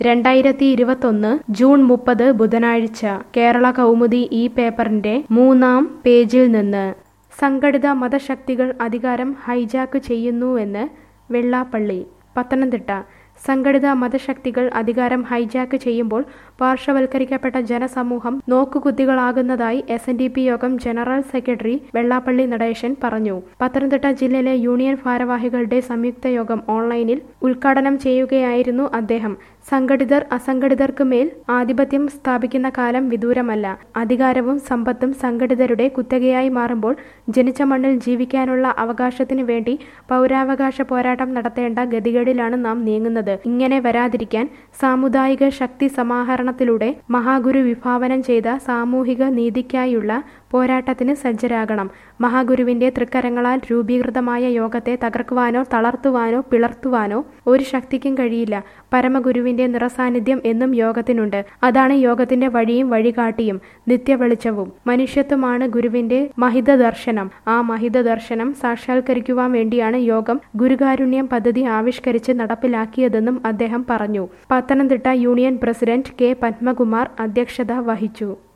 രണ്ടായിരത്തി ഇരുപത്തൊന്ന് ജൂൺ മുപ്പത് ബുധനാഴ്ച കേരള കൗമുദി ഈ പേപ്പറിന്റെ മൂന്നാം പേജിൽ നിന്ന് സംഘടിത മതശക്തികൾ അധികാരം ഹൈജാക്ക് ചെയ്യുന്നുവെന്ന് വെള്ളാപ്പള്ളി പത്തനംതിട്ട സംഘടിത മതശക്തികൾ അധികാരം ഹൈജാക്ക് ചെയ്യുമ്പോൾ പാർശ്വവൽക്കരിക്കപ്പെട്ട ജനസമൂഹം നോക്കുകുത്തികളാകുന്നതായി എസ് എൻ ഡി പി യോഗം ജനറൽ സെക്രട്ടറി വെള്ളാപ്പള്ളി നടേശൻ പറഞ്ഞു പത്തനംതിട്ട ജില്ലയിലെ യൂണിയൻ ഭാരവാഹികളുടെ സംയുക്ത യോഗം ഓൺലൈനിൽ ഉദ്ഘാടനം ചെയ്യുകയായിരുന്നു അദ്ദേഹം സംഘടിതർ അസംഘടിതർക്ക് മേൽ ആധിപത്യം സ്ഥാപിക്കുന്ന കാലം വിദൂരമല്ല അധികാരവും സമ്പത്തും സംഘടിതരുടെ കുത്തകയായി മാറുമ്പോൾ ജനിച്ച മണ്ണിൽ ജീവിക്കാനുള്ള അവകാശത്തിനു വേണ്ടി പൗരാവകാശ പോരാട്ടം നടത്തേണ്ട ഗതികേടിലാണ് നാം നീങ്ങുന്നത് ഇങ്ങനെ വരാതിരിക്കാൻ സാമുദായിക ശക്തി സമാഹരണത്തിലൂടെ മഹാഗുരു വിഭാവനം ചെയ്ത സാമൂഹിക നീതിക്കായുള്ള പോരാട്ടത്തിന് സജ്ജരാകണം മഹാഗുരുവിന്റെ തൃക്കരങ്ങളാൽ രൂപീകൃതമായ യോഗത്തെ തകർക്കുവാനോ തളർത്തുവാനോ പിളർത്തുവാനോ ഒരു ശക്തിക്കും കഴിയില്ല പരമഗുരുവിന്റെ നിറസാന്നിധ്യം എന്നും യോഗത്തിനുണ്ട് അതാണ് യോഗത്തിന്റെ വഴിയും വഴികാട്ടിയും നിത്യവെളിച്ചവും മനുഷ്യത്വമാണ് ഗുരുവിന്റെ മഹിത ദർശനം ആ മഹിത ദർശനം സാക്ഷാത്കരിക്കുവാൻ വേണ്ടിയാണ് യോഗം ഗുരുകാരുണ്യം പദ്ധതി ആവിഷ്കരിച്ച് നടപ്പിലാക്കിയതെന്നും അദ്ദേഹം പറഞ്ഞു Pathanamthitta union president K Padmakumar അധ്യക്ഷത വഹിച്ചു